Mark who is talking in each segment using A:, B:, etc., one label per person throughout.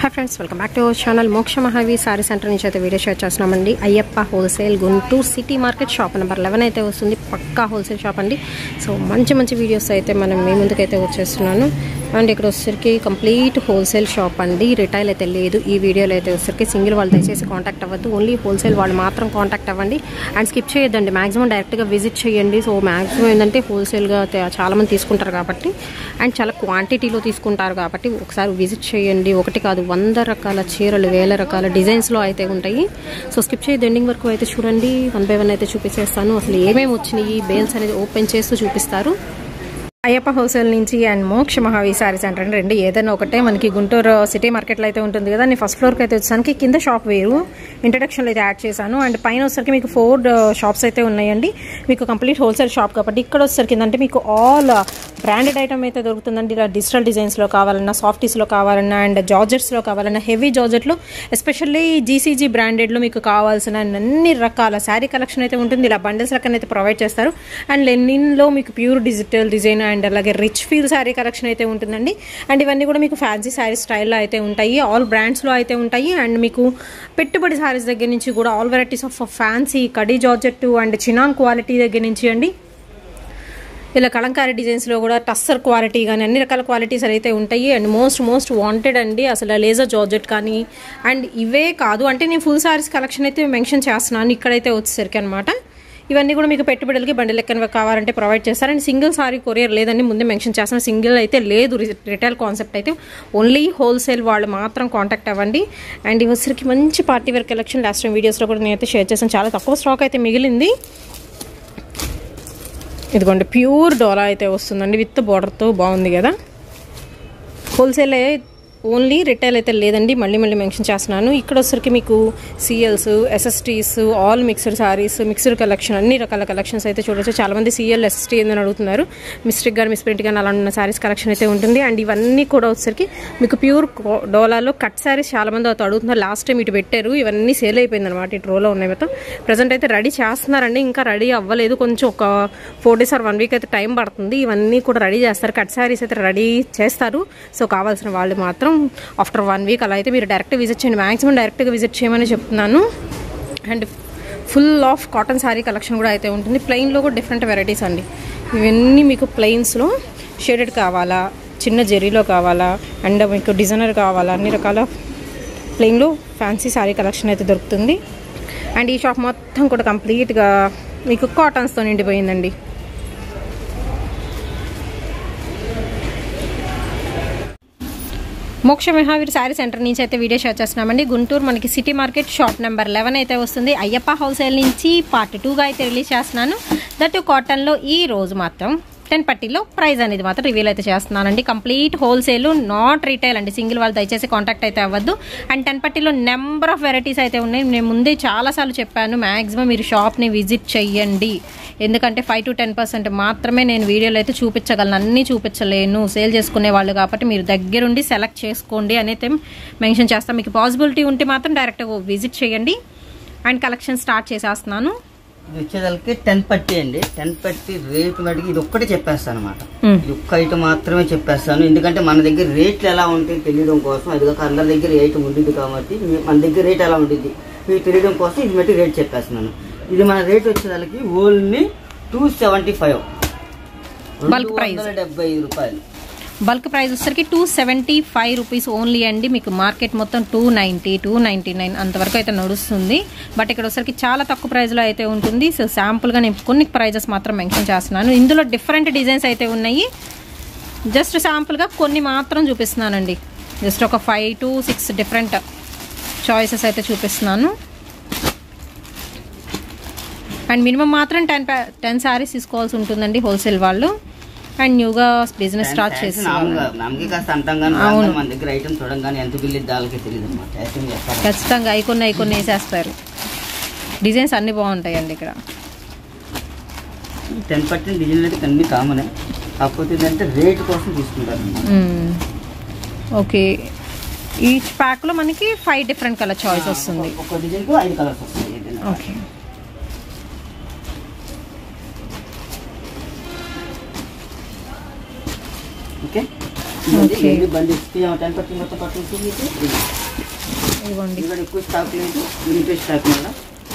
A: Hi friends welcome back to our channel Moksha మహావి sari centre నుంచి అయితే వీడియో షేర్ చేస్తున్నామండి Ayyappa wholesale Guntur city market shop number eleven అయితే వస్తుంది పక్కా హోల్సేల్ షాప్ అండి సో మంచి మంచి వీడియోస్ అయితే మనం మీ ముందుకైతే వచ్చేస్తున్నాను అండ్ ఇక్కడ వచ్చేసరికి కంప్లీట్ హోల్సేల్ షాప్ అండి రిటైల్ అయితే లేదు ఈ వీడియోలో అయితే వచ్చేసరికి సింగిల్ వాళ్ళు దయచేసి కాంటాక్ట్ అవ్వద్దు ఓన్లీ హోల్సేల్ వాళ్ళు మాత్రం కాంటాక్ట్ అవ్వండి అండ్ స్కిప్ చేయొద్దండి మాక్సిమం డైరెక్ట్గా విజిట్ చేయండి సో మాక్సిమం ఏంటంటే హోల్సేల్గా చాలామంది తీసుకుంటారు కాబట్టి అండ్ చాలా క్వాంటిటీలో తీసుకుంటారు కాబట్టి ఒకసారి విజిట్ చేయండి ఒకటి కాదు వంద రకాల చీరలు వేల రకాల డిజైన్స్లో అయితే ఉంటాయి సో స్కిప్ చేయదు ఎండింగ్ వరకు అయితే చూడండి వన్ బై వన్ అయితే చూపించేస్తాను అసలు ఏమేమి వచ్చినాయి బేల్స్ అనేది ఓపెన్ చేస్తూ చూపిస్తారు అయ్యప్ప హోల్సేల్ నుంచి అండ్ మోక్ష మహావి సారీ సెంటర్ అండి రెండు ఏదైనా ఒకటే మనకి గుంటూరు సిటీ మార్కెట్లో అయితే ఉంటుంది కదా నేను ఫస్ట్ ఫ్లోర్కి అయితే వచ్చానికి కింద షాప్ వేరు ఇంట్రడక్షన్లో అయితే యాడ్ చేశాను అండ్ పైన వచ్చేసరికి మీకు ఫోర్ షాప్స్ అయితే ఉన్నాయండి మీకు కంప్లీట్ హోల్సేల్ షాప్ కాబట్టి ఇక్కడ వచ్చేసరికి ఏంటంటే మీకు ఆల్ బ్రాండెడ్ ఐటమ్ అయితే దొరుకుతుందండి ఇలా డిజిటల్ డిజైన్స్లో కావాలన్నా సాఫ్టీస్లో కావాలన్నా అండ్ జార్జెట్స్లో కావాలన్నా హెవీ జార్జెట్లో ఎస్పెషల్లీ జీసీజీ బ్రాండెడ్లో మీకు కావాల్సిన అన్ని రకాల శారీ కలెక్షన్ అయితే ఉంటుంది ఇలా బండిల్స్ రకం అయితే ప్రొవైడ్ చేస్తారు అండ్ లెనిన్లో మీకు ప్యూర్ డిజిటల్ డిజైన్ అండ్ అలాగే రిచ్ ఫీల్ శారీ కలెక్షన్ అయితే ఉంటుందండి అండ్ ఇవన్నీ కూడా మీకు ఫ్యాన్సీ శారీ స్టైల్లో అయితే ఉంటాయి ఆల్ బ్రాండ్స్లో అయితే ఉంటాయి అండ్ మీకు పెట్టుబడి శారీస్ దగ్గర నుంచి కూడా ఆల్ వెరైటీస్ ఆఫ్ ఫ్యాన్సీ కడీ జార్జెట్ అండ్ చినాన్ క్వాలిటీ దగ్గర నుంచి అండి ఇలా కలంకారీ డిజైన్స్లో కూడా టస్సర్ క్వాలిటీ కానీ అన్ని రకాల క్వాలిటీస్ అయితే ఉంటాయి అండ్ మోస్ట్ మోస్ట్ వాంటెడ్ అండి అసలు లేజర్ జార్జెట్ కానీ అండ్ ఇవే కాదు అంటే నేను ఫుల్ సారీస్ కలెక్షన్ అయితే మెన్షన్ చేస్తున్నాను ఇక్కడైతే వచ్చేసరికి అనమాట ఇవన్నీ కూడా మీకు పెట్టుబడులకి బండి లెక్కన కావాలంటే ప్రొవైడ్ చేస్తారు అండ్ సింగిల్ సారీ కొరియర్ లేదని ముందే మెన్షన్ చేస్తాను సింగిల్ అయితే లేదు రిటైల్ కాన్సెప్ట్ అయితే ఓన్లీ హోల్సేల్ వాళ్ళు మాత్రం కాంటాక్ట్ అవ్వండి అండ్ ఇవసరికి మంచి party wear collection last time వీడియోస్లో కూడా నేనైతే షేర్ చేశాను చాలా తక్కువ స్టాక్ అయితే మిగిలింది ఇదిగోండి ప్యూర్ డోలా అయితే వస్తుందండి విత్ బార్డర్తో బాగుంది కదా హోల్సేల్ ఓన్లీ రిటైల్ అయితే లేదండి మళ్ళీ మళ్ళీ మెన్షన్ చేస్తున్నాను ఇక్కడ వచ్చరికి మీకు సిఎల్స్ ఎస్ఎస్టీస్ all mixed saris mixed collection అన్ని రకాల కలెక్షన్స్ అయితే చూడొచ్చు చాలామంది సిఎల్ ఎస్ఎస్టీ ఏందని అడుగుతున్నారు మిస్టేక్ కానీ మిస్ప్రింట్ కానీ అలా ఉన్న సారీస్ కలెక్షన్ అయితే ఉంటుంది అండ్ ఇవన్నీ కూడా వచ్చరికి మీకు ప్యూర్ డోలాలో కట్ సారీస్ చాలామంది అయితే అడుగుతున్నారు లాస్ట్ టైం ఇటు పెట్టారు ఇవన్నీ సేల్ అయిపోయింది అనమాట ఇటు రోలో ఉన్నాయి మొత్తం ప్రజెంట్ అయితే రెడీ చేస్తున్నారండి ఇంకా రెడీ అవ్వలేదు కొంచెం ఒక four days or one week అయితే టైం పడుతుంది ఇవన్నీ కూడా రెడీ చేస్తారు కట్ సారీస్ అయితే రెడీ చేస్తారు సో కావాల్సిన వాళ్ళు మాత్రం ఆఫ్టర్ వన్ వీక్ అలా అయితే మీరు డైరెక్ట్ విజిట్ చేయండి మ్యాక్సిమం డైరెక్ట్గా విజిట్ చేయమని చెప్తున్నాను and full of cotton sari collection కూడా అయితే ఉంటుంది ప్లెయిన్లో కూడా డిఫరెంట్ వెరైటీస్ అండి ఇవన్నీ మీకు ప్లెయిన్స్లో షేడెడ్ కావాలా చిన్న జెరీలో కావాలా అండ్ మీకు డిజైనర్ కావాలా అన్ని రకాల ప్లెయిన్లో ఫ్యాన్సీ శారీ కలెక్షన్ అయితే దొరుకుతుంది అండ్ ఈ షాప్ మొత్తం కూడా కంప్లీట్గా మీకు కాటన్స్తో నిండిపోయిందండి మోక్ష మహావీర్ శారీ సెంటర్ నుంచి అయితే వీడియో షేర్ చేస్తున్నామండి గుంటూరు మనకి city market shop number eleven అయితే వస్తుంది అయ్యప్ప హోల్సేల్ నుంచి పార్ట్ టూగా అయితే రిలీజ్ చేస్తున్నాను దట్ కాటన్లో ఈ రోజు మాత్రం టెన్ పట్టీలో ప్రైస్ అనేది మాత్రం రివీల్ అయితే చేస్తున్నానండి కంప్లీట్ హోల్సేల్ నాట్ రీటైల్ అండి సింగిల్ వాళ్ళు దయచేసి కాంటాక్ట్ అయితే అవ్వద్దు అండ్ టెన్ పట్టీలో నెంబర్ ఆఫ్ వెరైటీస్ అయితే ఉన్నాయి నేను ముందే చాలాసార్లు చెప్పాను మ్యాక్సిమం మీరు షాప్ని విజిట్ చెయ్యండి ఎందుకంటే ఫైవ్ టు టెన్ పర్సెంట్ మాత్రమే నేను వీడియోలో అయితే చూపించగలను అన్నీ చూపించలేను సేల్ చేసుకునే వాళ్ళు కాబట్టి మీరు దగ్గరుండి సెలెక్ట్ చేసుకోండి అనేది మెన్షన్ చేస్తాను మీకు పాసిబిలిటీ ఉంటే మాత్రం డైరెక్ట్ విజిట్ చేయండి అండ్ కలెక్షన్ స్టార్ట్ చేసేస్తున్నాను
B: ఇది వచ్చేదానికి టెన్ పట్టి అండి టెన్ పట్టి రేట్ మటుకు ఇది ఒక్కటే చెప్పేస్తాను అనమాట ఇది ఒక్క ఐటమ్ మాత్రమే చెప్పేస్తాను ఎందుకంటే మన దగ్గర రేట్లు ఎలా ఉంటాయి తెలియడం కోసం అది కాక అందరి దగ్గర ఐటమ్ ఉంటుంది కాబట్టి మీ- మన దగ్గర రేట్ ఎలా ఉంటుంది మీకు తెలియడం కోసం ఇది మట్టి రేట్ చెప్పేస్తున్నాను ఇది మన రేట్ వచ్చేదానికి only two seventy five
A: Bulk price.
B: డెబ్బై ఐదు రూపాయలు
A: బల్క్ ప్రైస్ వచ్చేసరికి two seventy five rupees only అండి మీకు మార్కెట్ మొత్తం two ninety two ninety nine అంతవరకు అయితే నడుస్తుంది బట్ ఇక్కడ వచ్చరికి చాలా తక్కువ ప్రైస్లో అయితే ఉంటుంది సో శాంపుల్గా నేను కొన్ని ప్రైజెస్ మాత్రం మెన్షన్ చేస్తున్నాను ఇందులో డిఫరెంట్ డిజైన్స్ అయితే ఉన్నాయి జస్ట్ శాంపుల్గా కొన్ని మాత్రం చూపిస్తున్నానండి జస్ట్ ఒక five to six different choices అయితే చూపిస్తున్నాను అండ్ మినిమం మాత్రం టెన్ టెన్ శారీస్ తీసుకోవాల్సి ఉంటుందండి హోల్సేల్ వాళ్ళు అండ్ న్యూగా బిజినెస్ స్టార్ట్ చేసి
B: నామగా నామకి కాస్త అంతంగానే
A: అవును.
B: మన దగ్గర ఐటమ్ చూడంగానే ఎంత బిల్లు వాళ్ళకి తెలియదు అనమాట ఐటమ్ చేస్తారు
A: ఖచ్చితంగా ఐకొన్ని ఐకొన్ని వేసేస్తారు డిజైన్స్ అన్ని బాగుంటాయండి ఇక్కడ
B: టెన్ పర్సెంట్ డిజైన్ అయితే అన్ని కామనే కాకపోతే ఏంటంటే రేట్ కోసం తీసుకుంటారు అన్నమాట.
A: మ్మ్. ఓకే ఈచ్ ప్యాక్లో మనకి ఫైవ్ డిఫరెంట్ కలర్ చాయిస్ వస్తుంది
B: ఒక్కో డిజైన్కి ఐదు కలర్స్ వస్తాయి ఏదైనా.
A: Okay
B: okay
A: Okay.
B: బండి టెన్ పర్సెంట్ మొత్తం పట్టుకుంటే మీకు ఇది.
A: ఇదిగోండి
B: ఇక్కడ ఎక్కువ స్టాక్ లేదు లిమిటెడ్ స్టాక్ మీద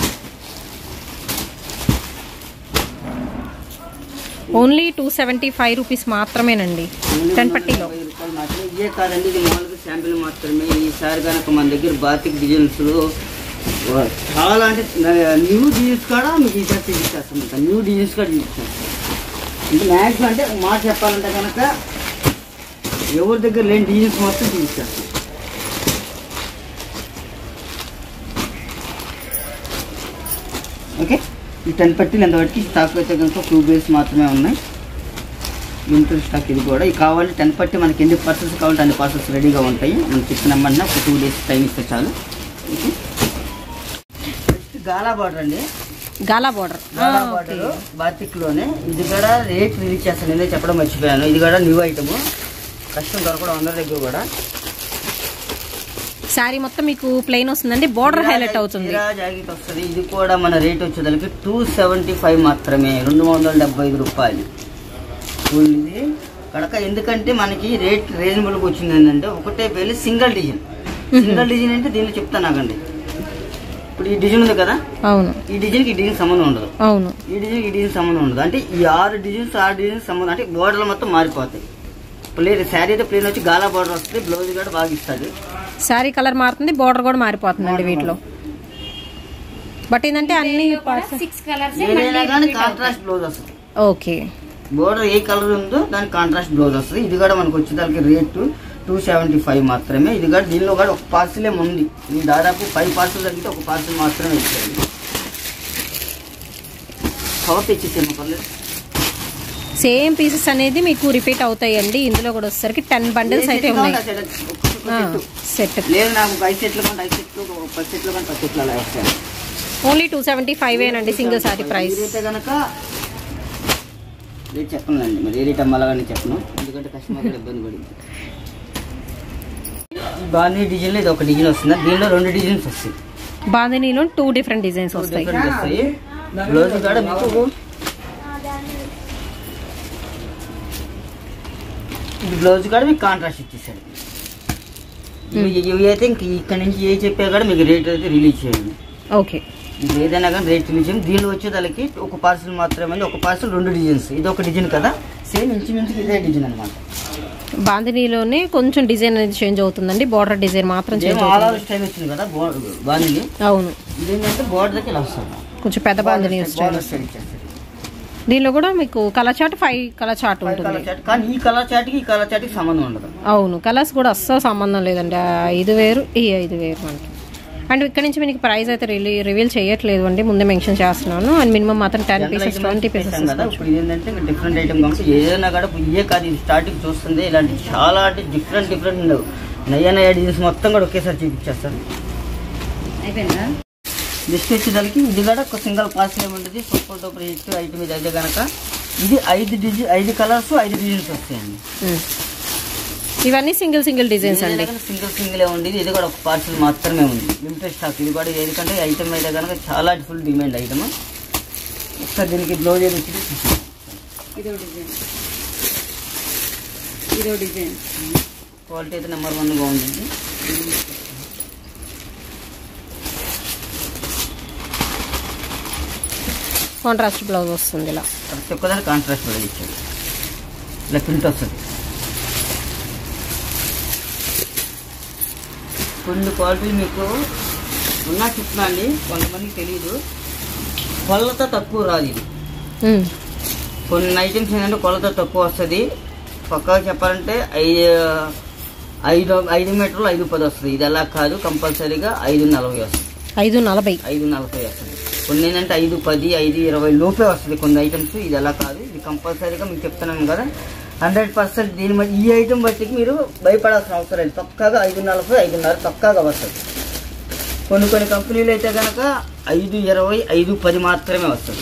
A: only two seventy five rupees మాత్రమేనండి టెన్ పట్టీలో
B: ముప్పై రూపాయలు మాత్రమే ఇవే కాదండి ఇది మామూలుగా శాంపిల్ మాత్రమే ఈసారి కనుక మన దగ్గర బాతిక్ డిజైన్స్ చాలా అంటే న్యూ డిజైన్స్ కూడా మీకు ఈసారి చూపించేస్తాం న్యూ డిజైన్స్ కూడా చూపిస్తాం అంటే మ్యాక్సిమం అంటే ఒక మాట చెప్పాలంటే కనుక ఎవరి దగ్గర లేని డిజైన్స్ మొత్తం చూపించేస్తాం ఓకే ఈ టెన్ పట్టీలు ఎంతవరకు స్టాక్ అయితే కనుక టూ బేస్ మాత్రమే ఉన్నాయి లిమిటెడ్ స్టాక్ ఇది కూడా ఇది కావాలి టెన్ పట్టి మనకి ఎన్ని పర్సెస్ కావాలంటే అన్ని పర్సెస్ రెడీగా ఉంటాయి మనం చెప్పిన వెంటనే ఒక టూ డేస్ టైం ఇస్తే చాలు ఓకే నెక్స్ట్ గాలా బార్డర్ అండి
A: గాలా బార్డర్
B: గాలా బార్డర్ బాతిక్లోనే ఇది కూడా రేట్ రిలీజ్ చేస్తాను నేనే చెప్పడం మర్చిపోయాను ఇది కూడా న్యూ ఐటమ్ కష్టం దొరకడం అందరి దగ్గర కూడా
A: శారీ మొత్తం మీకు ప్లెయిన్ వస్తుందండి బార్డర్ హైలైట్ అవుతుంది
B: చీరా జాకెట్ వస్తుంది ఇది కూడా మన రేట్ వచ్చేదానికి టూ సెవెంటీ ఫైవ్ మాత్రమే రెండు వందల డెబ్బై ఐదు రూపాయలు ఫుల్ ఇది కనుక ఎందుకంటే మనకి రేట్ రీజనబుల్గా వచ్చింది ఏంటంటే ఒకటే పేరు సింగిల్ డిజైన్ సింగిల్ డిజైన్ అంటే దీనిలో చెప్తాను నాకండి ఇప్పుడు ఈ డిజైన్ ఉంది కదా
A: అవును
B: ఈ డిజైన్కి ఈ డిజైన్ సంబంధం ఉండదు
A: అవును
B: ఈ డిజైన్ ఈ డిజైన్ సంబంధం ఉండదు అంటే ఈ ఆరు డిజైన్స్ ఆరు డిజైన్ సంబంధం అంటే బోర్డర్లు మొత్తం మారిపోతాయి ప్లేన్ శారీ అయితే ప్లేన్ వచ్చి గాలా బార్డర్ వస్తుంది బ్లౌజ్ కూడా బాగా ఇస్తుంది
A: శారీ కలర్ మారుతుంది బార్డర్ కూడా మారిపోతుందండి వీటిలో బట్ ఏంటంటే అన్ని
C: సిక్స్ కలర్స్
B: ఏదైనా కానీ కాంట్రాస్ట్ బ్లౌజ్ వస్తుంది
A: ఓకే
B: బోర్డర్ ఏ కలర్ ఉందో దానికి కాంట్రాస్ట్ బ్లౌజ్ వస్తుంది ఇది కూడా మనకు వచ్చేదానికి రేటు టూ సెవెంటీ ఫైవ్ మాత్రమే ఇది కూడా దీనిలో కూడా ఒక పార్సలే ఉంది ఇది దాదాపు ఫైవ్ పార్సల్ తగ్గితే ఒక పార్సల్ మాత్రమే ఇచ్చారు కవర్ తెచ్చేసాను పర్లేదు
A: సేమ్ పీసెస్ అనేది మీకు రిపీట్ అవుతాయండి ఇందులో కూడా వచ్చేసరికి టెన్ బండిల్స్ అయితే ఉన్నాయి సెట్
B: లేదు నాకు ఒక ఐదు సెట్లు కంటే ఐదు సెట్లు ఒక పది సెట్లు కంటే పది సెట్లు అలా వేస్తాను
A: ఓన్లీ టూ సెవెంటీ ఫైవ్ ఏనండి సింగిల్ సారీ ప్రైస్
B: అయితే కనుక రేట్ చెప్పనులేండి మరి ఏ రేట్ అమ్మాలని చెప్పను ఎందుకంటే కస్టమర్ కూడా ఇబ్బంది పడింది బాగుంది డిజైన్లో ఇది ఒక డిజైన్ వస్తుంది దీనిలో రెండు డిజైన్స్ వస్తాయి
A: బాందినీలో టూ డిఫరెంట్ డిజైన్స్ వస్తాయి
B: డిఫరెంట్ వస్తాయి బ్లౌజ్ కూడా మీకు ఇది బ్లౌజ్ కూడా మీకు కాంట్రాస్ట్ ఇచ్చేసాడు ఇవి ఇవి అయితే ఇంక ఇక్కడ నుంచి ఏ చెప్పా కూడా మీకు రేట్ అయితే రిలీజ్ చేయండి
A: ఓకే
B: ఇది ఏదైనా కానీ రేట్ రిలీజ్ చేయండి దీనిలో వచ్చేదానికి ఒక పార్సల్ మాత్రమే ఒక పార్సల్ రెండు డిజైన్స్ ఇది ఒక డిజైన్ కదా సేమ్ ఇంచుమించు ఇదే డిజైన్ అనమాట
A: బాందినీలోనే కొంచెం డిజైన్ అనేది చేంజ్ అవుతుందండి బార్డర్ డిజైన్ మాత్రం చేంజ్
B: ఆల్
A: అవుతుంది
B: ఓవర్ స్టైల్ వచ్చింది కదా బాగుంది
A: అవును
B: ఇదేంటంటే బోర్డర్కి ఇలా వస్తుంది
A: కొంచెం పెద్ద బాందిని స్టైల్
B: బోర్డర్ స్టైల్ ఇచ్చేస్తారు
A: దీనిలో కూడా మీకు colour chart five colour chart
B: five
A: ఉంటుంది
B: కలర్ చాట్ కానీ ఈ కలర్ చాట్కి ఈ కలర్ చాట్కి సంబంధం ఉండదు
A: అవును కలర్స్ కూడా అస్సలు సంబంధం లేదండి ఆ ఐదు వేరు ఈ ఐదు వేరు మనకి అండ్ ఇక్కడ నుంచి మీకు ప్రైస్ అయితే రిలీ రివీల్ చేయట్లేదు అండి ముందే మెన్షన్ చేస్తున్నాను అండ్ మినిమం మాత్రం ten
B: general
A: pieces
B: item
A: twenty
B: చేస్తాం
A: పీసెస్
B: కదా ఇప్పుడు ఏంటంటే డిఫరెంట్ ఐటమ్ కాబట్టి ఏదైనా కూడా ఇయే కాదు ఇది స్టార్టింగ్ చూస్తుంది ఇలాంటి చాలా అంటే డిఫరెంట్ డిఫరెంట్ ఉండవు నయ్య నయ్య డిజైన్స్ మొత్తం కూడా ఒకేసారి చూపించేస్తాను
C: అయిపోయిందా
B: నెక్స్ట్ వచ్చేసరికి ఇది కూడా ఒక సింగల్ పార్సల్ ఏముంటుంది సూపర్ డూపర్ హిట్ ఐటమ్ ఇది అయితే కనుక ఇది ఐదు డిజైన్ ఐదు కలర్స్ ఐదు డిజైన్స్ వస్తాయండి
A: ఇవన్నీ సింగిల్ సింగిల్ డిజైన్స్ అండి
B: సింగిల్ సింగిల్ ఉండేది ఇది కూడా ఒక పార్సల్ మాత్రమే ఉంది లిమిటెడ్ స్టాక్ ఇది కూడా ఎందుకంటే ఐటమ్ అయితే కనుక చాలా ఫుల్ డిమాండ్ ఐటమ్ ఒకసారి దీనికి బ్లౌజ్ ఏది వచ్చి
C: ఇదో డిజైన్ ఇదో డిజైన్
B: క్వాలిటీ అయితే నెంబర్ వన్గా ఉంటుంది
A: కాంట్రాస్ట్ బ్లౌజ్ వస్తుంది ఇలా
B: ప్రతి ఒక్కదాని కాంట్రాస్ట్ కూడా ఇచ్చాడు ఇలా ప్రింట్ వస్తుంది కొన్ని క్వాలిటీలు మీకు ఉన్నా చెప్తున్నా అండి కొంతమందికి తెలియదు కొలత తక్కువ రాదు ఇది
A: ఉమ్.
B: కొన్ని ఐటమ్స్ ఏంటంటే కొలత తక్కువ వస్తుంది పక్కా చెప్పాలంటే ఐదు ఐదు ఐదు మీటర్లు ఐదు పది వస్తుంది ఇది అలా కాదు కంపల్సరీగా ఐదు నలభై వస్తుంది
A: ఐదు నలభై
B: ఐదు నలభై వస్తుంది కొన్ని ఏంటంటే ఐదు పది ఐదు ఇరవై లోపే వస్తుంది కొన్ని ఐటమ్స్ ఇది అలా కాదు ఇది కంపల్సరీగా మీకు చెప్తున్నాను కదా హండ్రెడ్ పర్సెంట్ దీని బట్టి ఈ ఐటమ్ బట్టి మీరు భయపడాల్సిన అవసరం లేదు పక్కాగా ఐదు నలభై ఐదున్నర పక్కాగా వస్తుంది కొన్ని కొన్ని కంపెనీలు అయితే కనుక ఐదు ఇరవై ఐదు పది మాత్రమే వస్తుంది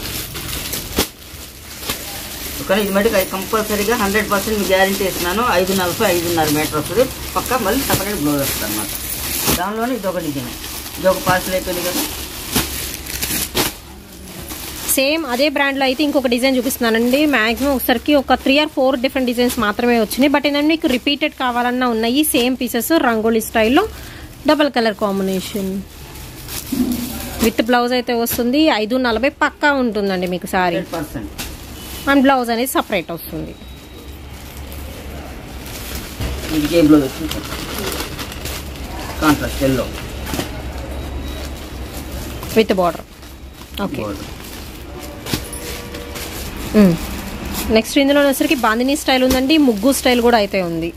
B: కానీ ఇది మటుకు కంపల్సరీగా హండ్రెడ్ పర్సెంట్ మీకు గ్యారంటీ ఇస్తున్నాను ఐదు నలభై ఐదున్నర మీటర్ వస్తుంది పక్కా మళ్ళీ సపరేట్ బ్లౌజ్ వస్తుంది అనమాట దానిలోనే ఇది ఒక డిజైన్ ఇది ఒక పార్సల్ అయిపోయింది కదా
A: సేమ్ అదే బ్రాండ్లో అయితే ఇంకొక డిజైన్ చూపిస్తున్నానండి మ్యాక్సిమం ఒకసారికి ఒక three or four different designs మాత్రమే వచ్చినాయి బట్ ఏంటంటే మీకు రిపీటెడ్ కావాలన్నా ఉన్నాయి సేమ్ పీసెస్ రంగోలీ స్టైల్లో double colour combination with blouse అయితే వస్తుంది ఐదు నలభై పక్కా ఉంటుందండి మీకు sari
B: hundred percent
A: and blouse అనేది సపరేట్ వస్తుంది
B: ఇది ఏ బ్లౌజ్ వచ్చింది contrast yellow
A: with border okay next ఇందులో వచ్చేసరికి బాందినీ స్టైల్ ఉందండి ముగ్గు స్టైల్ కూడా అయితే ఉంది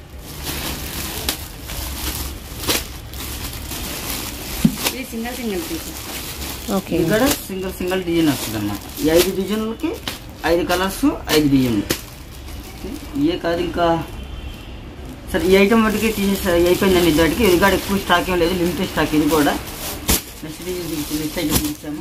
C: ఇది సింగల్ సింగల్ పీస్
A: ఓకే
B: ఇక్కడ సింగిల్ సింగిల్ డిజైన్ వస్తుంది అన్నమాట ఈ ఐదు డిజైన్లకి ఐదు కలర్స్ ఐదు డిజైన్లు ఇవే కాదు ఇంకా సరే ఈ ఐటమ్ వాటికి తీసేసి అయిపోయిందండి ఇద్దరికి ఇది కూడా ఎక్కువ స్టాక్ ఏం లేదు లిమిటెడ్ స్టాక్ ఇది కూడా నెక్స్ట్ డిజైన్ చూపించాము నెక్స్ట్ ఐటమ్ చూపించాము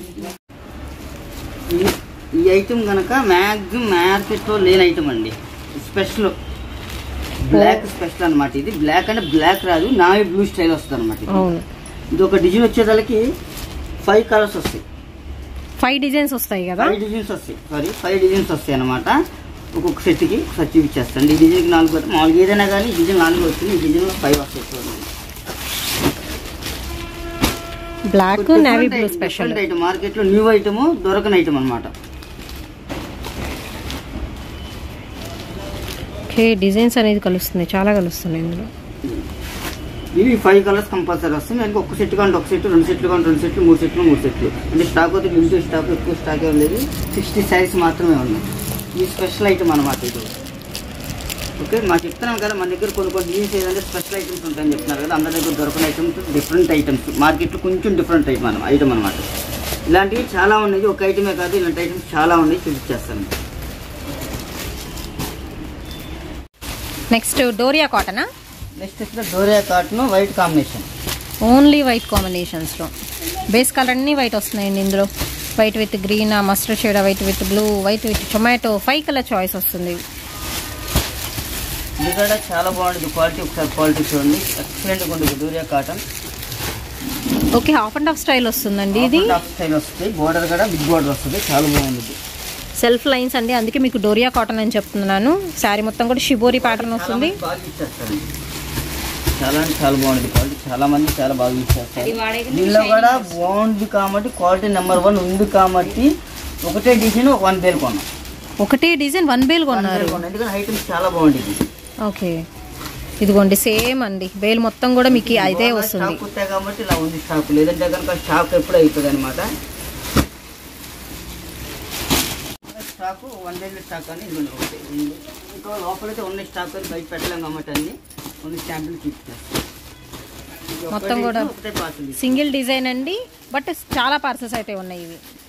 B: ఈ- ఈ ఐటమ్ కనుక మ్యాక్సిమం మార్కెట్లో లేని ఐటమ్ అండి స్పెషల్ బ్లాక్ స్పెషల్ అన్నమాట ఇది బ్లాక్ అంటే బ్లాక్ రాదు నావీ బ్లూ స్టైల్ వస్తుంది అనమాట
A: అవును
B: ఇది ఒక డిజైన్ వచ్చేదానికి ఫైవ్ కలర్స్ వస్తాయి
A: ఫైవ్ డిజైన్స్ వస్తాయి కదా
B: ఫైవ్ డిజైన్స్ వస్తాయి సారీ ఫైవ్ డిజైన్స్ వస్తాయి అనమాట ఒక్కొక్క సెట్కి ఒకసారి చూపించేస్తాను ఈ డిజైన్కి నాలుగు వస్తాయి మామూలుగా ఏదైనా కానీ ఈ డిజైన్ నాలుగు వచ్చింది ఈ డిజైన్లో ఫైవ్ వస్తాయి చూడండి
A: black navy blue special
B: item మార్కెట్లో న్యూ ఐటమ్ దొరకని ఐటమ్ అనమాట
A: ఓకే డిజైన్స్ అనేది కలుస్తున్నాయి చాలా కలుస్తున్నాయి ఇందులో
B: ఇవి ఫైవ్ కలర్స్ కంపల్సరీ వస్తాయి నేను ఒక సెట్ కంటే ఒక సెట్ రెండు సెట్లు కంటే రెండు సెట్లు మూడు సెట్లు మూడు సెట్లు అంటే స్టాక్ అయితే లిమిటెడ్ స్టాక్ ఎక్కువ స్టాక్ ఏం లేదు సిక్స్టీ శారీస్ మాత్రమే ఉన్నాయి ఇది స్పెషల్ ఐటమ్ అనమాట ఇది ఓకే మాకు చెప్తున్నాం కదా మన దగ్గర కొన్ని కొన్ని డిజైన్స్ ఏదంటే స్పెషల్ ఐటమ్స్ ఉంటాయని చెప్తున్నారు కదా అందరి దగ్గర దొరకని ఐటమ్స్ డిఫరెంట్ ఐటమ్స్ మార్కెట్లో కొంచెం డిఫరెంట్ ఐటమ్ అన్న ఐటమ్ అనమాట ఇలాంటివి చాలా ఉన్నాయి ఒక ఐటమే కాదు ఇలాంటి ఐటమ్స్ చాలా ఉన్నాయి చూపించేస్తాను
A: నెక్స్ట్ డోరియా కాటనా
B: నెక్స్ట్ వచ్చి doria cotton white combination
A: only white కాంబినేషన్స్లో బేస్ కలర్ అన్ని వైట్ వస్తున్నాయండి ఇందులో white with green mustard shade white with blue white with tomato five colour choice వస్తుంది
B: ఇది కూడా చాలా బాగుంటుంది క్వాలిటీ ఒకసారి క్వాలిటీ చూడండి ఎక్సలెంట్గా ఉంటుంది doria cotton
A: okay half and half style వస్తుందండి ఇది
B: టాప్ స్టైల్ వస్తుంది బోర్డర్ కూడా బిగ్ బోర్డర్ వస్తుంది చాలా బాగుంది
A: సెల్ఫ్ లైన్స్ అండి అందుకే మీకు డోరియా కాటన్ అని చెప్తున్నాను శారీ మొత్తం కూడా షిబోరి ప్యాటర్న్ వస్తుంది
B: బాగా ఇచ్చేస్తారు చాలా అంటే చాలా బాగుంది క్వాలిటీ చాలా మంది చాలా బాగా ఇచ్చేస్తారు
C: అది వాడే
B: దీనిలో కూడా బాగుంది కాబట్టి క్వాలిటీ నెంబర్ వన్ ఉంది కాబట్టి ఒకటే డిజైన్ ఒక వన్ పేరు కొన్నాం
A: ఒకటే డిజైన్ వన్ బేల్
B: వన్
A: కొన్నారు
B: పేరు కొన్నాం ఎందుకంటే ఐటమ్స్ చాలా బాగుంటుంది
A: ఓకే ఇదిగోండి సేమ్ అండి బేల్ మొత్తం కూడా మీకు అదే వస్తుంది
B: స్టాక్ కుట్టాయి కాబట్టి ఇలా ఉంది స్టాక్ లేదంటే కనుక స్టాక్ ఎప్పుడు అవుతుంది అనమాట స్టాక్ వన్ డే స్టాక్ అని ఇదిగోండి ఒకటి ఉంది. ఇంకా లోపలైతే ఉన్న స్టాక్ అని బయట పెట్టలేం కాబట్టి అన్ని కొన్ని స్టాంపులు చూపిస్తారు ఇది
A: మొత్తం
B: ఒకటే
A: కూడా
B: ఒకటే పార్సల్
A: సింగిల్ డిజైన్ అండి బట్ చాలా పార్సల్స్ అయితే ఉన్నాయి ఇవి